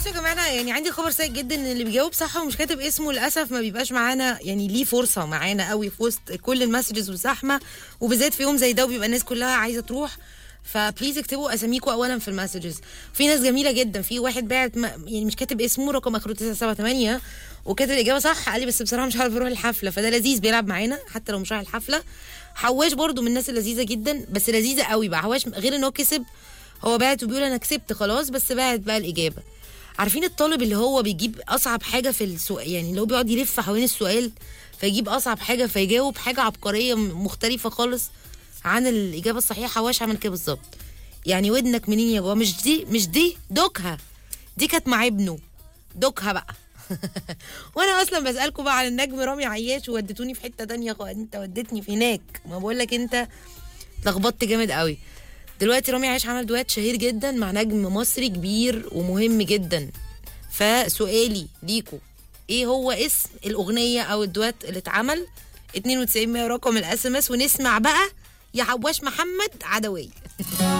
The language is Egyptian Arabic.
بصوا يا جماعه انا يعني عندي خبر سيء جدا ان اللي بيجاوب صح ومش كاتب اسمه للاسف ما بيبقاش معانا يعني ليه فرصه معانا قوي في وسط كل المسجز والزحمه وبالذات في يوم زي ده وبيبقى الناس كلها عايزه تروح فبليز اكتبوا اساميكم اولا في المسجز في ناس جميله جدا في واحد باعت م- يعني مش كاتب اسمه رقم اخره 978 وكاتب الاجابه صح قال لي بس بصراحه مش عارف اروح الحفله فده لذيذ بيلعب معانا حتى لو مش رايح الحفله حواش برضو من الناس اللذيذه جدا بس لذيذه قوي بقى حواش غير ان هو كسب هو باعت وبيقول انا كسبت خلاص بس باعت بقى الاجابه عارفين الطالب اللي هو بيجيب اصعب حاجه في السؤال يعني اللي هو بيقعد يلف حوالين السؤال فيجيب اصعب حاجه فيجاوب حاجه عبقريه م- مختلفه خالص عن الاجابه الصحيحه حواش عمل كده بالظبط يعني ودنك منين يا بابا مش دي مش دي دوكها دي كانت مع ابنه دوكها بقى وانا اصلا بسالكم بقى على النجم رامي عياش ووديتوني في حته تانية خالص انت وديتني في هناك ما بقول لك انت اتلخبطت جامد قوي دلوقتي رامي عياش عمل دوات شهير جدا مع نجم مصري كبير ومهم جدا فسؤالي ليكو ايه هو اسم الاغنيه او الدوات اللي اتعمل 92 رقم الاس ام اس ونسمع بقى يا عواش محمد عدويه